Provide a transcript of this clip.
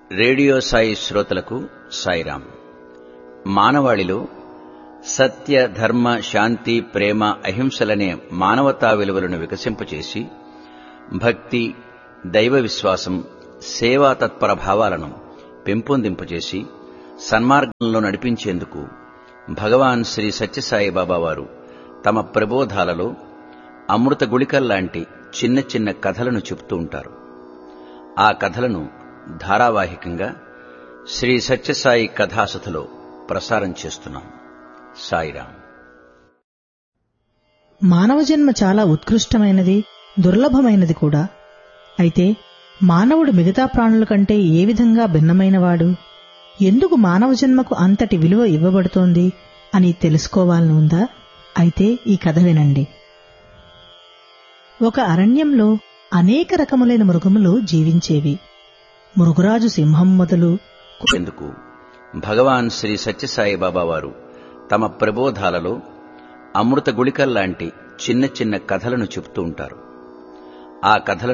radio Sai శ్రోతలకు సాయిరాం మానవాళిలో సత్య ధర్మ శాంతి ప్రేమ అహింసలనే మానవతా విలువలను వికసింపచేసి భక్తి దైవ విశ్వాసం సేవా తత్పర భావాలను పెంపొందింపచేసి సన్మార్గంలో నడిపించేందుకు భగవాన్ శ్రీ సత్యసాయి బాబా వారు తమ ప్రబోధాలలో అమృత గుళికల్లాంటి చిన్న చిన్న కథలను చెప్తూ ఉంటారు ఆ కథలను ధారావాహికంగా శ్రీ సత్యసాయి కథాసథలో ప్రసారం చేస్తున్నాం సాయిరాం మానవ జన్మ చాలా ఉత్కృష్టమైనది దుర్లభమైనది కూడా అయితే మానవుడు మిగతా ప్రాణుల కంటే ఏ విధంగా భిన్నమైనవాడు ఎందుకు మానవ జన్మకు అంతటి విలువ ఇవ్వబడుతోంది అని తెలుసుకోవాలని ఉందా అయితే ఈ కథ వినండి ఒక అరణ్యంలో అనేక రకములైన మృగములు జీవించేవి మృగరాజు సింహం మొదలు ఎందుకు భగవాన్ శ్రీ సత్యసాయి బాబా వారు తమ ప్రబోధాలలో అమృత గుళికల్లాంటి చిన్న చిన్న కథలను చెప్తూ ఉంటారు ఆ కథలను